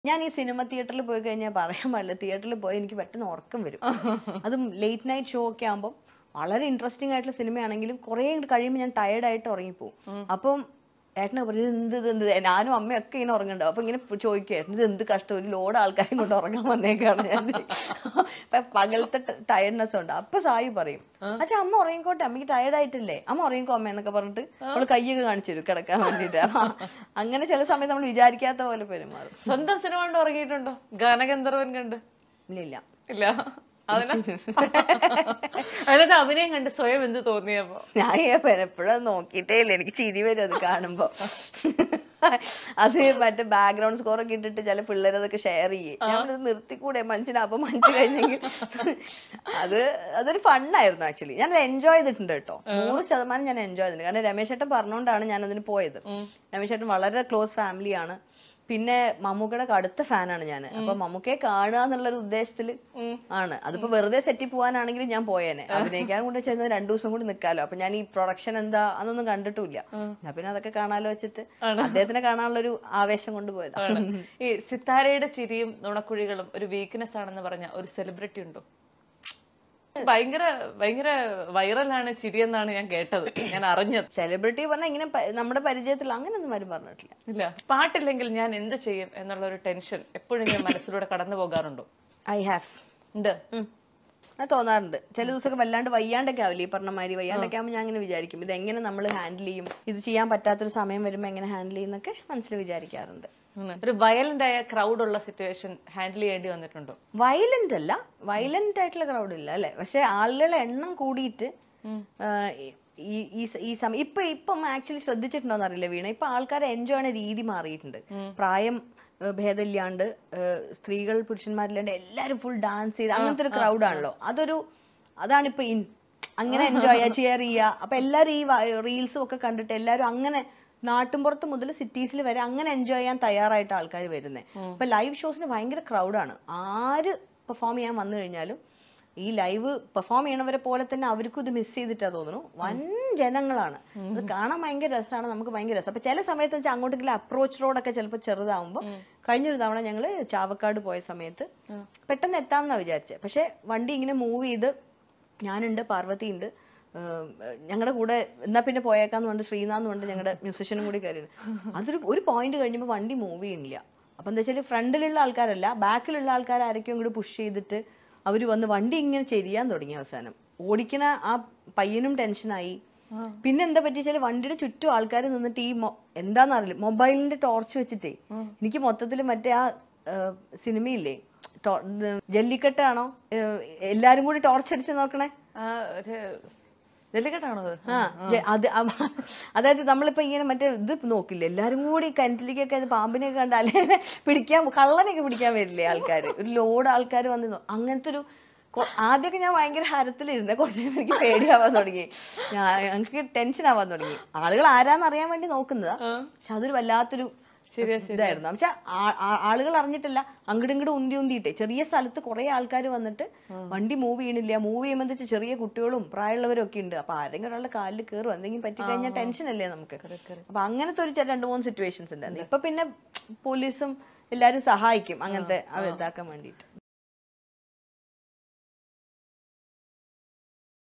ഞാൻ ഈ സിനിമ തിയേറ്ററിൽ പോയി കഴിഞ്ഞാൽ പറയാൻ പാടില്ല തിയേറ്ററിൽ പോയി എനിക്ക് പെട്ടെന്ന് ഉറക്കം വരും അതും ലേറ്റ് നൈറ്റ് ഷോ ഒക്കെ ആകുമ്പോൾ വളരെ ഇൻട്രസ്റ്റിംഗ് ആയിട്ടുള്ള സിനിമയാണെങ്കിലും കുറേ ഇങ്ങോട്ട് കഴിയുമ്പോൾ ഞാൻ ടയർഡായിട്ട് ഉറങ്ങിപ്പോവും അപ്പം ഏട്ടനെ പറയും "ഇത് എന്ത് ഇത് എന്ത് ഇത്?" ഞാനും അമ്മയൊക്കെ ഇങ്ങനെ ഉറങ്ങണ്ടാവും അപ്പൊ ഇങ്ങനെ ചോദിക്കും ഏട്ടൻ ഇത് എന്ത് കഷ്ടം ഒരു ലോഡ് ആൾക്കാരെയും കൊണ്ട് ഉറങ്ങാൻ വന്നേക്കാണ് ഞാൻ ഇപ്പൊ പകലത്തെ ടയർഡ്നെസ് ഉണ്ട് അപ്പൊ സായി പറയും അച്ഛാ അമ്മ ഉറങ്ങിക്കോട്ടെ അമ്മയ്ക്ക് ടയർഡ് ആയിട്ടില്ലേ അമ്മ ഉറങ്ങിക്കോ അമ്മ എന്നൊക്കെ പറഞ്ഞിട്ട് അവള് കയ്യൊക്കെ കാണിച്ചു തരും കിടക്കാൻ വേണ്ടിട്ട് അങ്ങനെ ചില സമയത്ത് നമ്മൾ വിചാരിക്കാത്ത പോലെ പെരുമാറും സ്വന്തം സിനിമ കണ്ട് ഉറങ്ങിയിട്ടുണ്ടോ ഗാനഗന്ധർവൻ കണ്ട് ഇല്ല ഇല്ല ഇല്ല അതിന് അതിനകത്ത് അഭിനയം കണ്ട് സ്വയം എന്ത് തോന്നിയപ്പോ ഞാൻ എപ്പോഴും നോക്കിയിട്ടേ ഇല്ല എനിക്ക് ചിരി വരും അത് കാണുമ്പോ അത് മറ്റേ ബാക്ക്ഗ്രൗണ്ട് സ്കോർ ഒക്കെ ഇട്ടിട്ട് ചില പിള്ളേർ അതൊക്കെ ഷെയർ ചെയ്യും ഞാനത് നിർത്തിക്കൂടെ മനസ്സിന് അപ്പൊ മനസ്സിൽ കഴിഞ്ഞെങ്കിൽ അത് അതൊരു ഫണ്ണായിരുന്നു ആക്ച്വലി ഞാൻ എൻജോയ് ചെയ്തിട്ടുണ്ട് കേട്ടോ നൂറ് ശതമാനം ഞാൻ എൻജോയ് ചെയ്തിട്ടുണ്ട് കാരണം രമേശ് ചേട്ടൻ പറഞ്ഞുകൊണ്ടാണ് ഞാൻ അതിന് പോയത് രമേശ് ചേട്ടൻ വളരെ ക്ലോസ് ഫാമിലിയാണ് പിന്നെ മമ്മൂക്കയുടെ കടുത്ത ഫാനാണ് ഞാൻ അപ്പൊ മമ്മൂക്കയെ കാണുക എന്നുള്ളൊരു ഉദ്ദേശത്തില് ആണ് അതിപ്പോ വെറുതെ സെറ്റിൽ പോകാനാണെങ്കിലും ഞാൻ പോയേനെ അഭിനയിക്കാൻ കൊണ്ട് ചെന്നത് രണ്ടു ദിവസം കൂടി നിൽക്കാലോ അപ്പൊ ഞാൻ ഈ പ്രൊഡക്ഷൻ എന്താ അതൊന്നും കണ്ടിട്ടില്ല ഞാൻ പിന്നെ അതൊക്കെ കാണാലോ വെച്ചിട്ട് അദ്ദേഹത്തിനെ കാണാനുള്ള ഒരു ആവേശം കൊണ്ട് പോയതാ ഈ സിത്താരയുടെ ചിരിയും നുണക്കുഴികളും ഒരു വീക്ക്നെസ് ആണെന്ന് പറഞ്ഞ ഒരു സെലിബ്രിറ്റി ഉണ്ടോ ഭയങ്കര ഭയങ്കര വൈറലാണ് ചിരി എന്നാണ് ഞാൻ കേട്ടത് ഞാൻ അറിഞ്ഞത് സെലിബ്രിറ്റി പറഞ്ഞാൽ ഇങ്ങനെ പ- നമ്മുടെ പരിചയത്തിൽ അങ്ങനെയൊന്നും ആരും പറഞ്ഞിട്ടില്ല ഇല്ല പാട്ടില്ലെങ്കിൽ ഞാൻ എന്ത് ചെയ്യും എന്നുള്ള ഒരു ടെൻഷൻ എപ്പോഴും ഞാൻ മനസ്സിലൂടെ കടന്നു പോകാറുണ്ടോ ഐ ഹാവ് ഉണ്ട് അത് തോന്നാറുണ്ട് ചില ദിവസമൊക്കെ വല്ലാണ്ട് വയ്യാണ്ടൊക്കെ ആവില്ലേ ഈ പറഞ്ഞ മാതിരി വയ്യാണ്ടൊക്കെ ആകുമ്പോൾ ഞാൻ അങ്ങനെ വിചാരിക്കും ഇത് എങ്ങനെ നമ്മൾ ഹാൻഡിൽ ചെയ്യും ഇത് ചെയ്യാൻ പറ്റാത്തൊരു സമയം വരുമ്പോൾ എങ്ങനെ ഹാൻഡിൽ ചെയ്യുന്നൊക്കെ മനസ്സിൽ വിചാരിക്കാറുണ്ട് ഉം. ഒരു വയലന്റ് ആയ ക്രൗഡ് ഉള്ള സിറ്റുവേഷൻ ഹാൻഡിൽ ചെയ്യേണ്ടി വന്നിട്ടുണ്ടോ വയലന്റ് അല്ല വയലന്റ് ആയിട്ടുള്ള ക്രൗഡ് ഇല്ല അല്ലെ പക്ഷെ ആളുകളുടെ എണ്ണം കൂടിയിട്ട് ആ, ഈ ഈ സ- ഈ സമയം ഇപ്പൊ ഇപ്പം ആക്ച്വലി ശ്രദ്ധിച്ചിട്ടുണ്ടോന്ന് അറിയില്ല വീണ ഇപ്പൊ ആൾക്കാരെ എൻജോയ് ചെയ്യുന്ന രീതി മാറിയിട്ടുണ്ട് പ്രായം ഏ, ഭേദമില്ലാണ്ട് ഏ, സ്ത്രീകൾ പുരുഷന്മാരില്ലാണ്ട് എല്ലാരും ഫുൾ ഡാൻസ് ചെയ്ത് അങ്ങനത്തെ ഒരു ക്രൗഡാണല്ലോ അതൊരു അതാണിപ്പോ ഇൻ അങ്ങനെ എൻജോയ് ചെയ്യുക ചെയർ ചെയ്യുക അപ്പൊ എല്ലാരും ഈ റീൽസും ഒക്കെ കണ്ടിട്ട് എല്ലാരും അങ്ങനെ നാട്ടുമ്പുറത്ത് മുതൽ സിറ്റീസിൽ വരെ അങ്ങനെ എൻജോയ് ചെയ്യാൻ തയ്യാറായിട്ട് ആൾക്കാർ വരുന്നത് ഇപ്പൊ ലൈവ് ഷോസിന് ഭയങ്കര ക്രൗഡാണ് ആര് പെർഫോം ചെയ്യാൻ വന്നു കഴിഞ്ഞാലും ഈ ലൈവ് പെർഫോം ചെയ്യണവരെ പോലെ തന്നെ അവർക്കും ഇത് മിസ് ചെയ്തിട്ടാ തോന്നുന്നു വൻ ജനങ്ങളാണ് അത് കാണാൻ ഭയങ്കര രസമാണ് നമുക്ക് ഭയങ്കര രസം അപ്പൊ ചില സമയത്ത് വെച്ചാൽ അങ്ങോട്ടെങ്കിലും അപ്രോച്ച് റോഡൊക്കെ ചിലപ്പോൾ ചെറുതാവുമ്പോൾ കഴിഞ്ഞൊരു തവണ ഞങ്ങള് ചാവക്കാട് പോയ സമയത്ത് പെട്ടെന്ന് എത്താമെന്നാ വിചാരിച്ചത് പക്ഷെ വണ്ടി ഇങ്ങനെ മൂവ് ചെയ്ത് ഞാനുണ്ട് പാർവതി ഉണ്ട് ഞങ്ങളുടെ കൂടെ എന്നാ പിന്നെ പോയേക്കാന്ന് പറഞ്ഞിട്ട് ശ്രീനാഥ് കൊണ്ട് ഞങ്ങളുടെ മ്യൂസിഷ്യനും കൂടി കയറി അതൊരു ഒരു പോയിന്റ് കഴിഞ്ഞപ്പോൾ വണ്ടി മൂവ് ചെയ്യണില്ല അപ്പൊ എന്താ വെച്ചാൽ ഫ്രണ്ടിലുള്ള ആൾക്കാരല്ല ബാക്കിലുള്ള ആൾക്കാർ ആരൊക്കെയും കൂടി പുഷ് ചെയ്തിട്ട് അവർ വന്ന് വണ്ടി ഇങ്ങനെ ചെരിയാൻ തുടങ്ങി അവസാനം ഓടിക്കണ ആ പയ്യനും ടെൻഷനായി പിന്നെ എന്താ പറ്റിച്ചാല് വണ്ടിയുടെ ചുറ്റും ആൾക്കാർ നിന്നിട്ട് ഈ മൊ- എന്താന്നറിയില്ല മൊബൈലിന്റെ ടോർച്ച് വെച്ചിട്ടേ എനിക്ക് മൊത്തത്തിൽ മറ്റേ ആ ആ, സിനിമയില്ലേ ടോ- ഇത് ജല്ലിക്കെട്ടാണോ ഏ, എല്ലാരും കൂടി ടോർച്ച് അടിച്ച് നോക്കണേ ആ, ഒരു ജല്ലിക്കെട്ടാണോ അത് ആ ജെ- അത് അവ- അതായത് നമ്മളിപ്പോ ഇങ്ങനെ മറ്റേ ഇത് നോക്കില്ലേ എല്ലാരും കൂടി കിണറ്റിലേക്കൊക്കെ അത് പാമ്പിനെയൊക്കെ കണ്ടാലേ പിടിക്കാൻ കള്ളനെയൊക്കെ പിടിക്കാൻ വരില്ലേ ആൾക്കാർ ഒരു ലോഡ് ആൾക്കാർ വന്ന് നോ- അങ്ങനത്തെ ഒരു കൊ- ആദ്യമൊക്കെ ഞാൻ ഭയങ്കര ഹരത്തിലിരുന്നേ കുറച്ച് കഴിയുമ്പോ എനിക്ക് പേടിയാവാൻ തുടങ്ങി ഞാൻ എനിക്ക് ടെൻഷൻ ആവാൻ തുടങ്ങി ആളുകൾ ആരാന്ന് അറിയാൻ വേണ്ടി നോക്കുന്നതാ പക്ഷെ അതൊരു വല്ലാത്തൊരു ഇതായിരുന്നു പക്ഷെ ആളുകൾ അറിഞ്ഞിട്ടില്ല അങ്ങോട്ടും ഇങ്ങോട്ടും ഉന്തി ഉന്തിയിട്ടേ ചെറിയ സ്ഥലത്ത് കുറെ ആൾക്കാർ വന്നിട്ട് വണ്ടി മൂവ് ചെയ്യണില്ല മൂവ് ചെയ്യുമ്പോൾ എന്താ വെച്ചാൽ ചെറിയ കുട്ടികളും പ്രായമുള്ളവരും ഒക്കെ ഉണ്ട് അപ്പൊ ആരെങ്കിലും ഒരാളുടെ കാലിൽ കയറും എന്തെങ്കിലും പറ്റി കഴിഞ്ഞാൽ ടെൻഷൻ അല്ലേ നമുക്ക് അപ്പൊ അങ്ങനത്തെ ഒരു ചെ- രണ്ട് മൂന്ന് സിറ്റുവേഷൻസ് ഉണ്ടായിരുന്നു ഇപ്പൊ പിന്നെ പോലീസും എല്ലാരും സഹായിക്കും അങ്ങനത്തെ അത് ഇതാക്കാൻ വേണ്ടിയിട്ട്